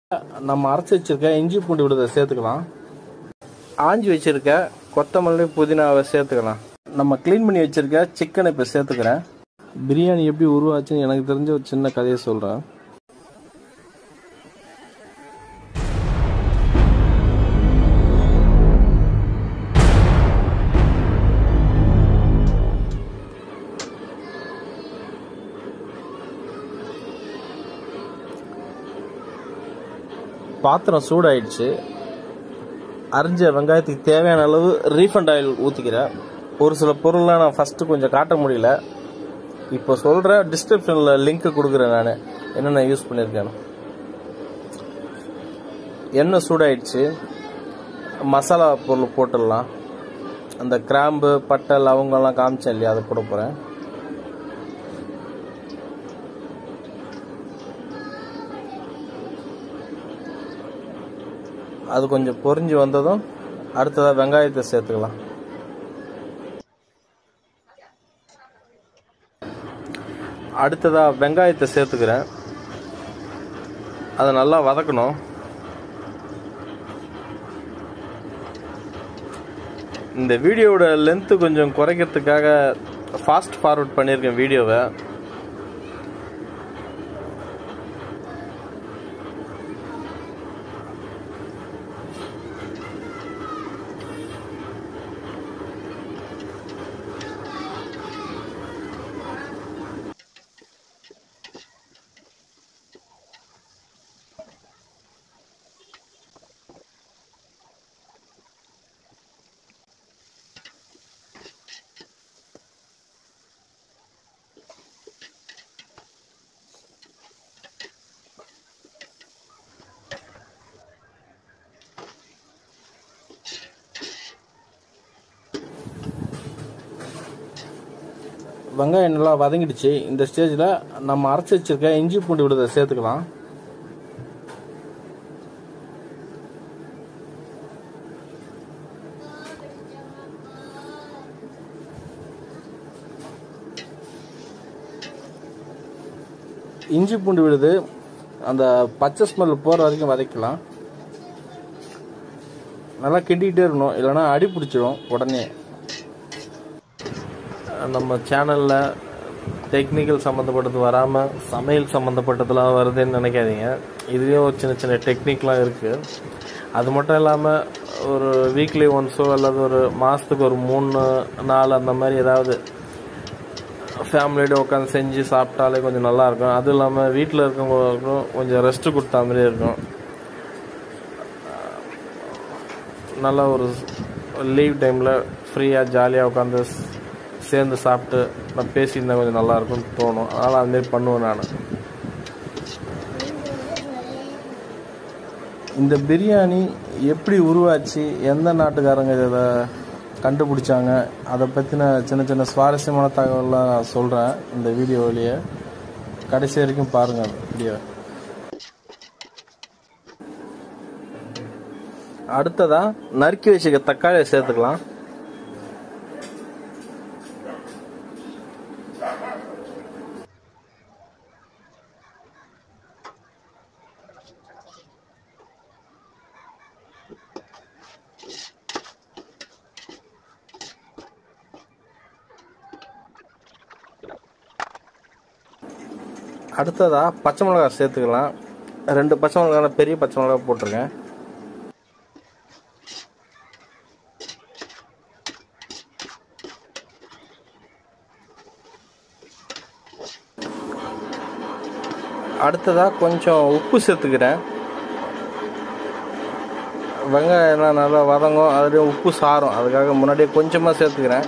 நம்ம அரைச்சி வச்சிருக்க இஞ்சி பூண்டு விடுதை சேர்த்துக்கலாம் ஆஞ்சி வச்சிருக்க கொத்தமல்லி புதினாவை சேர்த்துக்கலாம் நம்ம க்ளீன் பண்ணி வச்சிருக்க சிக்கனை இப்போ சேர்த்துக்கிறேன் பிரியாணி எப்படி உருவாச்சுன்னு எனக்கு தெரிஞ்ச ஒரு சின்ன கதையை சொல்கிறேன் பாத்திரம் சூடாயிடுச்சு அரிஞ்ச வெங்காயத்துக்கு தேவையான அளவு ரீஃபண்ட் ஆயில் ஊற்றிக்கிறேன் ஒரு சில பொருள்லாம் நான் ஃபஸ்ட்டு கொஞ்சம் காட்ட முடியல இப்போ சொல்கிறேன் டிஸ்கிரிப்ஷனில் லிங்க் கொடுக்குறேன் நான் என்னென்ன யூஸ் பண்ணியிருக்கேன்னு எண்ணெய் சூடாயிடுச்சு மசாலா பொருள் போட்டுடலாம் அந்த கிராம்பு பட்டை லவங்கம்லாம் காமிச்சேன் இல்லையா அதை போட போகிறேன் அது கொஞ்சம் பொரிஞ்சு வந்ததும் அடுத்ததாக வெங்காயத்தை சேர்த்துக்கலாம் அடுத்ததாக வெங்காயத்தை சேர்த்துக்கிறேன் அதை நல்லா வதக்கணும் இந்த வீடியோவோட லென்த்து கொஞ்சம் குறைக்கிறதுக்காக ஃபாஸ்ட் ஃபார்வர்ட் பண்ணியிருக்கேன் வீடியோவை வெங்காயம் நல்லா வதங்கிடுச்சு இந்த ஸ்டேஜில் நம்ம அரைச்சி வச்சிருக்க இஞ்சி பூண்டு விடுதை சேர்த்துக்கலாம் இஞ்சி பூண்டு விடுது அந்த பச்சை ஸ்மெல் போகிற வரைக்கும் வதக்கலாம் நல்லா கிண்டிக்கிட்டே இருக்கணும் இல்லைன்னா அடி பிடிச்சிடும் உடனே நம்ம சேனலில் டெக்னிக்கல் சம்மந்தப்பட்டது வராமல் சமையல் சம்மந்தப்பட்டதெல்லாம் வருதுன்னு நினைக்காதீங்க இதுலேயும் ஒரு சின்ன சின்ன டெக்னிக்லாம் இருக்குது அது மட்டும் இல்லாமல் ஒரு வீக்லி ஒன்ஸோ அல்லது ஒரு மாதத்துக்கு ஒரு மூணு நாள் அந்த மாதிரி ஏதாவது ஃபேமிலியோட உட்காந்து செஞ்சு சாப்பிட்டாலே கொஞ்சம் நல்லாயிருக்கும் அதுவும் இல்லாமல் வீட்டில் இருக்கவங்களுக்கும் கொஞ்சம் ரெஸ்ட்டு கொடுத்தா மாதிரி இருக்கும் நல்லா ஒரு லீவ் டைமில் ஃப்ரீயாக ஜாலியாக உட்காந்து சேர்ந்து சாப்பிட்டு நான் பேசியிருந்தா கொஞ்சம் நல்லாயிருக்கும்னு தோணும் அதனால் அதுமாரி பண்ணுவேன் நான் இந்த பிரியாணி எப்படி உருவாச்சு எந்த நாட்டுக்காரங்க இதை கண்டுபிடிச்சாங்க அதை பற்றின சின்ன சின்ன சுவாரஸ்யமான தகவல்லாம் நான் சொல்கிறேன் இந்த வீடியோவிலேயே கடைசி வரைக்கும் பாருங்கள் வீடியோ அடுத்ததாக நறுக்கி வச்சுக்க தக்காளியை சேர்த்துக்கலாம் அடுத்ததாக பச்சை மிளகாய் சேர்த்துக்கலாம் ரெண்டு பச்சை மிளகாய் பெரிய பச்சை மிளகாய் போட்டிருக்கேன் அடுத்ததாக கொஞ்சம் உப்பு சேர்த்துக்கிறேன் வெங்காயம்லாம் நல்லா வதங்கும் அதுலேயும் உப்பு சாரும் அதுக்காக முன்னாடியே கொஞ்சமாக சேர்த்துக்கிறேன்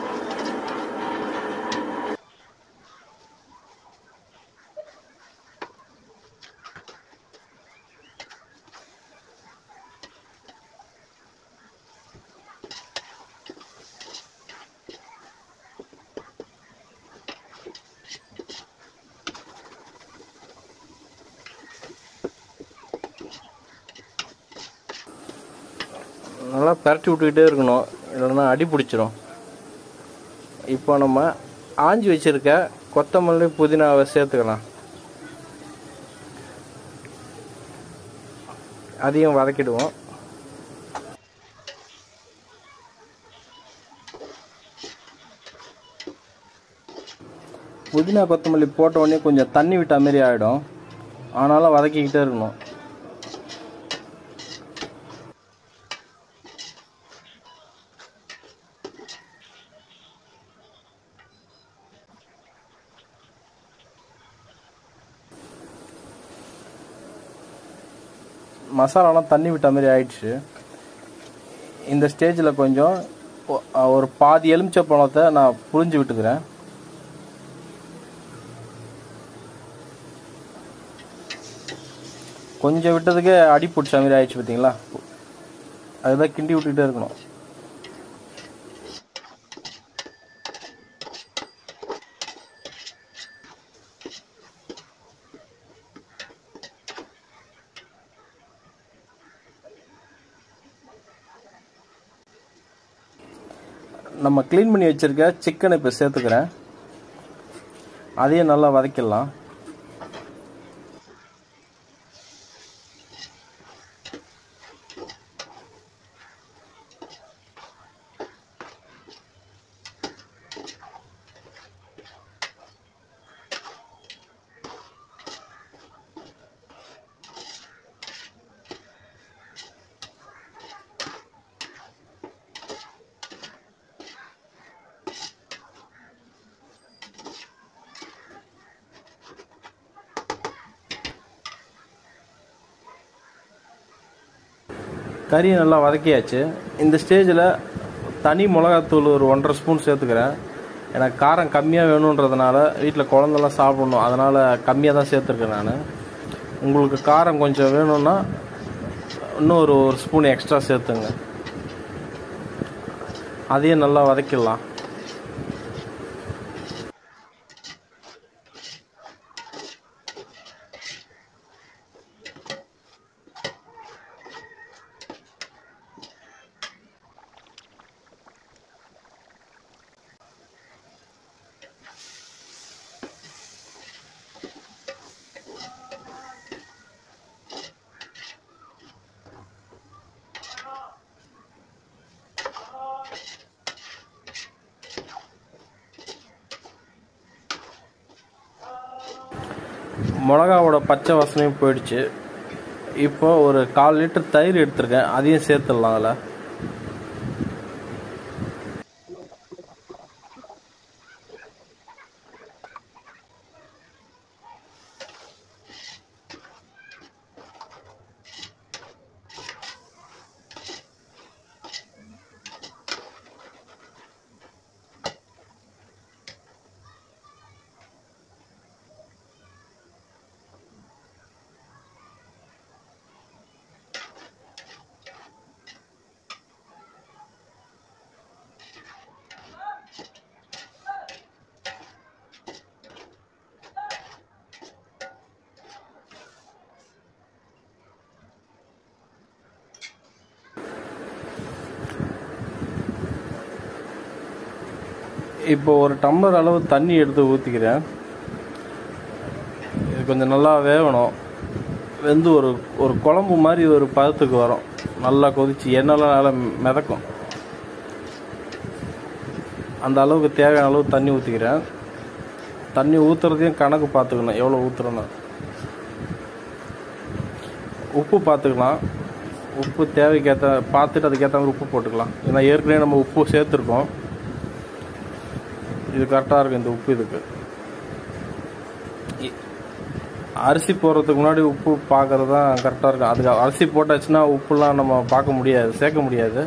நல்லா பரட்டி விட்டுக்கிட்டே இருக்கணும் இல்லைன்னா அடி பிடிச்சிரும் இப்போ நம்ம ஆஞ்சி வச்சிருக்க கொத்தமல்லி புதினாவை சேர்த்துக்கலாம் அதையும் வதக்கிடுவோம் புதினா கொத்தமல்லி போட்ட உடனே கொஞ்சம் தண்ணி விட்ட மாதிரி ஆகிடும் ஆனாலும் வதக்கிக்கிட்டே இருக்கணும் மசாலாலாம் தண்ணி விட்ட மாதிரி ஆயிடுச்சு இந்த ஸ்டேஜில் கொஞ்சம் ஒ- ஒரு பாதி எலுமிச்சை பழத்தை நான் புழிஞ்சு விட்டுக்கிறேன் கொஞ்சம் விட்டதுக்கே அடி பிடிச்ச மாதிரி ஆயிடுச்சு பார்த்தீங்களா அதுதான் கிண்டி விட்டுக்கிட்டே இருக்கணும் நம்ம க்ளீன் பண்ணி வச்சிருக்க சிக்கனை இப்போ சேர்த்துக்கிறேன் அதையும் நல்லா வதக்கிடலாம் கறியை நல்லா வதக்கியாச்சு இந்த ஸ்டேஜில் தனி மிளகாத்தூள் ஒரு ஒன்றரை ஸ்பூன் சேர்த்துக்கிறேன் எனக்கு காரம் கம்மியாக வேணுன்றதுனால வீட்டில் குழந்தெல்லாம் சாப்பிடணும் அதனால் கம்மியாக தான் சேர்த்துருக்கேன் நான் உங்களுக்கு காரம் கொஞ்சம் வேணும்னா இன்னும் ஒரு ஒரு ஸ்பூன் எக்ஸ்ட்ரா சேர்த்துங்க அதையும் நல்லா வதக்கிடலாம் மிளகாவோட பச்சை வாசனையும் போயிடுச்சு இப்போ ஒரு கால் லிட்டர் தயிர் எடுத்திருக்கேன் அதையும் சேர்த்துடலாம் அதில் இப்போ ஒரு டம்ளர் அளவு தண்ணி எடுத்து ஊற்றிக்கிறேன் இது கொஞ்சம் நல்லா வேகணும் வெந்து ஒரு ஒரு குழம்பு மாதிரி ஒரு பதத்துக்கு வரும் நல்லா கொதிச்சு எண்ணெய்லாம் நல்லா மிதக்கும் அந்த அளவுக்கு தேவையான அளவு தண்ணி ஊற்றிக்கிறேன் தண்ணி ஊற்றுறதையும் கணக்கு பார்த்துக்கணும் எவ்வளோ ஊற்றுறோன்னு உப்பு பார்த்துக்கலாம் உப்பு தேவைக்கேற்ற பார்த்துட்டு அதுக்கேற்ற மாதிரி உப்பு போட்டுக்கலாம் ஏன்னா ஏற்கனவே நம்ம உப்பு சேர்த்துருக்கோம் இது கரெக்டாக இருக்கும் இந்த உப்பு இதுக்கு இ- அரிசி போடுறதுக்கு முன்னாடி உப்பு பார்க்கறது தான் கரெக்டாக இருக்கும் அதுக்கு அரிசி போட்டாச்சுன்னா உப்புலாம் நம்ம பார்க்க முடியாது சேர்க்க முடியாது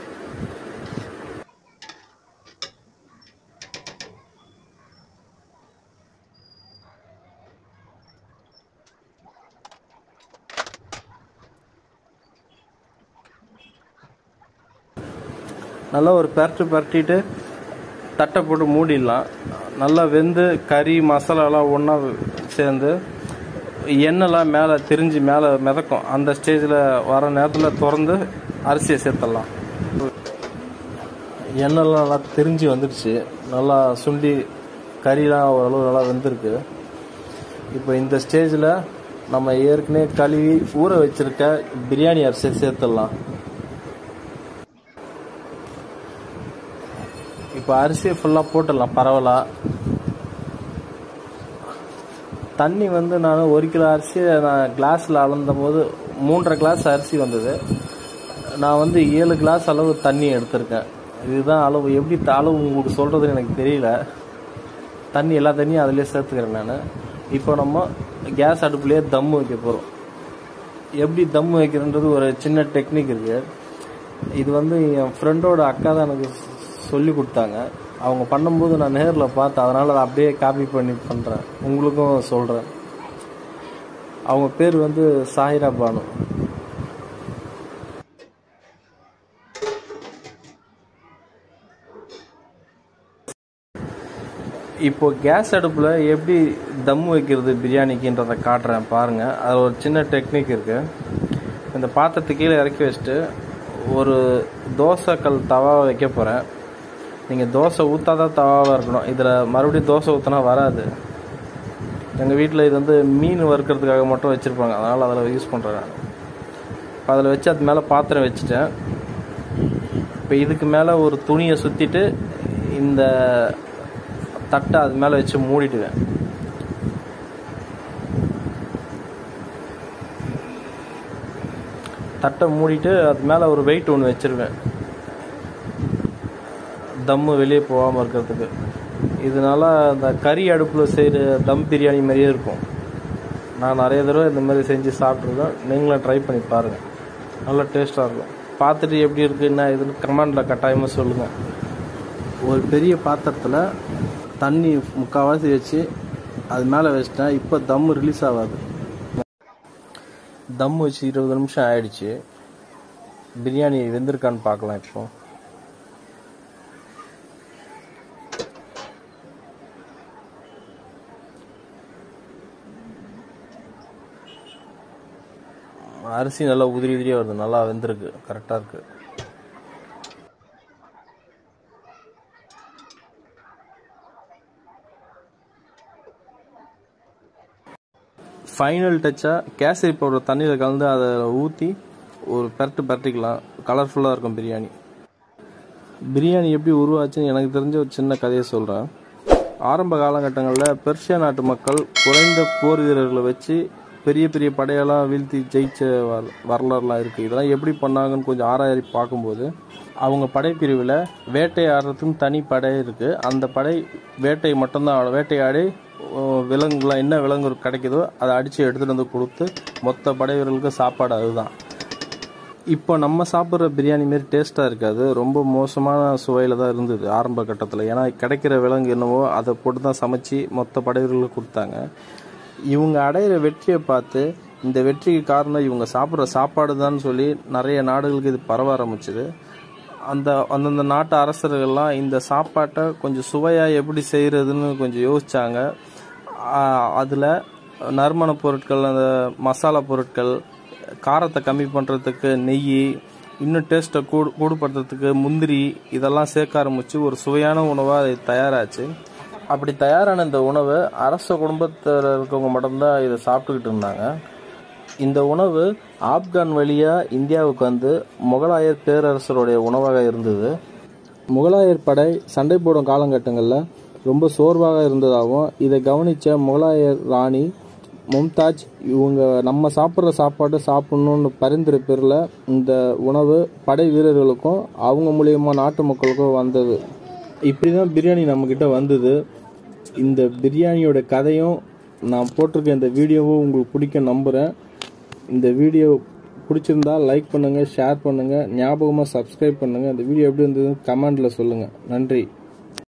நல்லா ஒரு பெரட்டு பெரட்டிட்டு தட்டை போட்டு மூடிடலாம் நல்லா வெந்து கறி மசாலாலாம் ஒன்றா சேர்ந்து எண்ணெய்லாம் மேலே திரிஞ்சு மேலே மிதக்கும் அந்த ஸ்டேஜில் வர நேரத்தில் திறந்து அரிசியை சேர்த்துடலாம் எண்ணெய்லாம் நல்லா திரிஞ்சு வந்துடுச்சு நல்லா சுண்டி கறிலாம் ஓரளவு நல்லா வெந்திருக்கு இப்போ இந்த ஸ்டேஜில் நம்ம ஏற்கனவே கழுவி ஊற வச்சிருக்க பிரியாணி அரிசியை சேர்த்துடலாம் இப்போ அரிசியை ஃபுல்லாக போட்டுடலாம் பரவலா தண்ணி வந்து நான் ஒரு கிலோ அரிசியை நான் கிளாஸில் அளந்த போது மூன்றரை கிளாஸ் அரிசி வந்தது நான் வந்து ஏழு கிளாஸ் அளவு தண்ணி எடுத்திருக்கேன் இதுதான் அளவு எப்படி த- அளவு உங்களுக்கு சொல்கிறதுன்னு எனக்கு தெரியல தண்ணி எல்லா தண்ணியும் அதிலே சேர்த்துக்கிறேன் நான் இப்போ நம்ம கேஸ் அடுப்புலேயே தம் வைக்க போகிறோம் எப்படி தம் வைக்கிறன்றது ஒரு சின்ன டெக்னிக் இருக்குது இது வந்து என் ஃப்ரெண்டோட அக்கா தான் எனக்கு சொல்லி கொடுத்தாங்க அவங்க பண்ணும்போது நான் நேரில் பார்த்தேன் அதனால் அதை அப்படியே காப்பி பண்ணி பண்ணுறேன் உங்களுக்கும் சொல்கிறேன் அவங்க பேர் வந்து சாயிரா பானு இப்போ கேஸ் அடுப்பில் எப்படி தம் வைக்கிறது பிரியாணிக்குன்றதை காட்டுறேன் பாருங்கள் அது ஒரு சின்ன டெக்னிக் இருக்குது இந்த பாத்திரத்தை கீழே இறக்கி வச்சுட்டு ஒரு தோசைக்கல் தவா வைக்க போகிறேன் நீங்கள் தோசை ஊற்றாதான் தவாவாக இருக்கணும் இதில் மறுபடியும் தோசை ஊற்றினா வராது எங்கள் வீட்டில் இது வந்து மீன் வறுக்கிறதுக்காக மட்டும் வச்சுருப்பாங்க அதனால் அதில் யூஸ் பண்ணுறேன் நான் இப்போ அதில் வச்சு அது மேலே பாத்திரம் வச்சுட்டேன் இப்போ இதுக்கு மேலே ஒரு துணியை சுற்றிட்டு இந்த தட்டை அது மேலே வச்சு மூடிடுவேன் தட்டை மூடிட்டு அது மேலே ஒரு வெயிட் ஒன்று வச்சிருவேன் தம்மு வெளியே போகாமல் இருக்கிறதுக்கு இதனால அந்த கறி அடுப்பில் செய்கிற தம் பிரியாணி மாதிரியே இருக்கும் நான் நிறைய தடவை இந்த மாதிரி செஞ்சு சாப்பிட்ருக்கேன் நீங்களும் ட்ரை பண்ணி பாருங்கள் நல்லா டேஸ்ட்டாக இருக்கும் பார்த்துட்டு எப்படி இருக்குன்னா இதுன்னு கமெண்டில் கட்டாயமாக சொல்லுங்கள் ஒரு பெரிய பாத்திரத்தில் தண்ணி முக்கால்வாசி வச்சு அது மேலே வச்சிட்டேன் இப்போ தம்மு ரிலீஸ் ஆகாது தம் வச்சு இருபது நிமிஷம் ஆயிடுச்சு பிரியாணி வெந்திருக்கான்னு பார்க்கலாம் இப்போ அரிசி நல்லா உதிரி உதிரியாக வருது நல்லா வெந்திருக்கு கரெக்டாக இருக்கு ஃபைனல் டச்சாக கேசரி பவுடர் தண்ணியில் கலந்து அதை ஊற்றி ஒரு பெரட்டு பெரட்டிக்கலாம் கலர்ஃபுல்லாக இருக்கும் பிரியாணி பிரியாணி எப்படி உருவாச்சுன்னு எனக்கு தெரிஞ்ச ஒரு சின்ன கதையை சொல்கிறேன் ஆரம்ப காலகட்டங்களில் பெர்ஷியா நாட்டு மக்கள் குறைந்த போர் வீரர்களை வச்சு பெரிய பெரிய படையெல்லாம் வீழ்த்தி ஜெயிச்ச வர வரலாறுலாம் இருக்குது இதெல்லாம் எப்படி பண்ணாங்கன்னு கொஞ்சம் ஆராய் பார்க்கும்போது அவங்க படைப்பிரிவில் வேட்டையாடுறதுக்குன்னு தனி படை இருக்குது அந்த படை வேட்டை மட்டும்தான் ஆடும். வேட்டையாடி ஓ, விலங்குலாம் என்ன விலங்கு கிடைக்குதோ அதை அடித்து எடுத்துகிட்டு வந்து கொடுத்து மொத்த படை வீரர்களுக்கு சாப்பாடு அதுதான் இப்போ நம்ம சாப்பிட்ற பிரியாணி மாரி டேஸ்ட்டாக இருக்காது ரொம்ப மோசமான சுவையில் தான் இருந்தது ஆரம்ப கட்டத்தில் ஏன்னா கிடைக்கிற விலங்கு என்னவோ அதை போட்டு தான் சமைச்சு மொத்த படைவர்களுக்கு கொடுத்தாங்க இவங்க அடையிற வெற்றியை பார்த்து இந்த வெற்றிக்கு காரணம் இவங்க சாப்பிட்ற சாப்பாடு தான் சொல்லி நிறைய நாடுகளுக்கு இது பரவ ஆரம்பிச்சுது அந்த அந்தந்த நாட்டு அரசர்கள்லாம் இந்த சாப்பாட்டை கொஞ்சம் சுவையாக எப்படி செய்கிறதுன்னு கொஞ்சம் யோசிச்சாங்க அதில் நறுமண பொருட்கள் அந்த மசாலா பொருட்கள் காரத்தை கம்மி பண்ணுறதுக்கு நெய் இன்னும் டேஸ்ட்டை கூடு கூடுபடுத்துறதுக்கு முந்திரி இதெல்லாம் சேர்க்க ஆரம்பிச்சு ஒரு சுவையான உணவாக அது தயாராச்சு அப்படி தயாரான இந்த உணவு அரச குடும்பத்தில் இருக்கவங்க மட்டும்தான் இதை சாப்பிட்டுக்கிட்டு இருந்தாங்க இந்த உணவு ஆப்கான் வழியாக இந்தியாவுக்கு வந்து முகலாயர் பேரரசருடைய உணவாக இருந்தது முகலாயர் படை சண்டை போடும் காலகட்டங்களில் ரொம்ப சோர்வாக இருந்ததாகவும் இதை கவனித்த முகலாயர் ராணி மும்தாஜ் இவங்க நம்ம சாப்பிட்ற சாப்பாடு சாப்பிட்ணுன்னு பரிந்துரை பேரில் இந்த உணவு படை வீரர்களுக்கும் அவங்க மூலியமா நாட்டு மக்களுக்கும் வந்தது இப்படி தான் பிரியாணி நம்மக்கிட்ட வந்தது இந்த பிரியாணியோட கதையும் நான் போட்டிருக்க இந்த வீடியோவும் உங்களுக்கு பிடிக்கும் நம்புகிறேன் இந்த வீடியோ பிடிச்சிருந்தா லைக் பண்ணுங்கள் ஷேர் பண்ணுங்கள் ஞாபகமாக சப்ஸ்கிரைப் பண்ணுங்கள் இந்த வீடியோ எப்படி இருந்ததுன்னு கமெண்டில் சொல்லுங்கள் நன்றி